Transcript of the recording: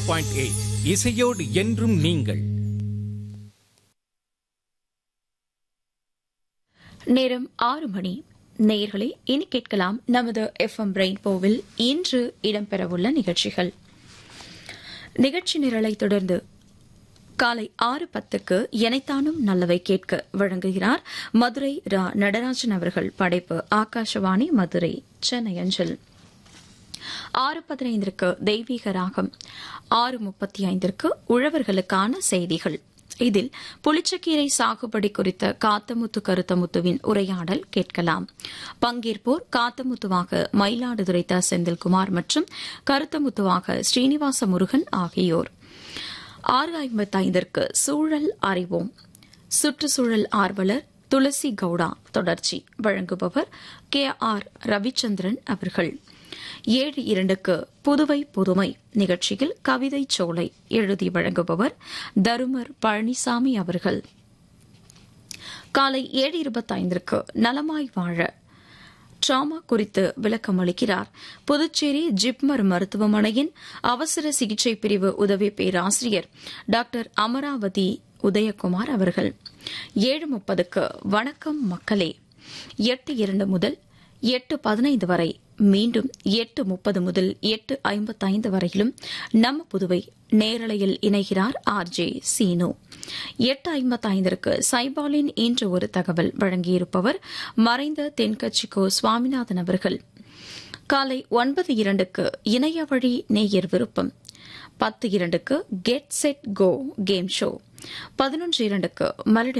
point eight இசையோடு என்றும் நீங்கள் நேரம் ஆறு மணி நேயர்களே இனி கேட்கலாம் நமது எஃப்எம் ரெயின்போவில் இன்று இடம்பெறவுள்ள நிகழ்ச்சிகள் நிகழ்ச்சி நிரலை தொடர்ந்து காலை ஆறு பத்துக்கு எனைத்தானும் நல்லவை கேட்க வழங்குகிறார் மதுரை ரா நடராஜன் அவர்கள் படைப்பு ஆகாஷவாணி மதுரை சென்னை அஞ்சல் ஆறு பதினைந்திற்கு தெய்வீக ராகம் ஆறு முப்பத்தி ஐந்திற்கு உழவர்களுக்கான செய்திகள் இதில் புளிச்சக்கீரை சாகுபடி குறித்த காத்தமுத்து கருத்தமுத்துவின் உரையாடல் கேட்கலாம் பங்கேற்போர் காத்தமுத்துவாக மயிலாடுதுறை த செந்தில்குமார் மற்றும் கருத்தமுத்துவாக ஸ்ரீனிவாச முருகன் ஆகியோர் ஆறு ஐம்பத்தைந்திற்கு சூழல் அறிவோம் சுற்றுச்சூழல் ஆர்வலர் துளசி கவுடா தொடர்ச்சி வழங்குபவர் கே ஆர் ரவிச்சந்திரன் அவர்கள் ஏழு இரண்டுக்கு புதுவை புதுமை நிகழ்ச்சியில் கவிதை சோலை எழுதி வழங்குபவர் தருமர் பழனிசாமி அவர்கள் காலை ஏழு இருபத்தைந்திற்கு நலமாய் வாழ டிராமா குறித்து விளக்கம் அளிக்கிறார் புதுச்சேரி ஜிப்மர் மருத்துவமனையின் அவசர சிகிச்சை பிரிவு உதவி பேராசிரியர் டாக்டர் அமராவதி உதயகுமார் அவர்கள் ஏழு முப்பதுக்கு வணக்கம் மக்களே எட்டு இரண்டு முதல் எட்டு பதினைந்து வரை மீண்டும் எட்டு முப்பது முதல் எட்டு ஐம்பத்தைந்து வரையிலும் நம்ம புதுவை நேரலையில் இணைகிறார் ஆர் ஜே சீனு எட்டு ஐம்பத்தைந்திற்கு சைபாலின் இன்று ஒரு தகவல் வழங்கியிருப்பவர் மறைந்த தென்கட்சிக்கோ சுவாமிநாதன் அவர்கள் காலை ஒன்பது இரண்டுக்கு இணைய வழி நேயர் விருப்பம் பத்து இரண்டுக்கு get set go game show பதினொன்று இரண்டுக்கு மலடி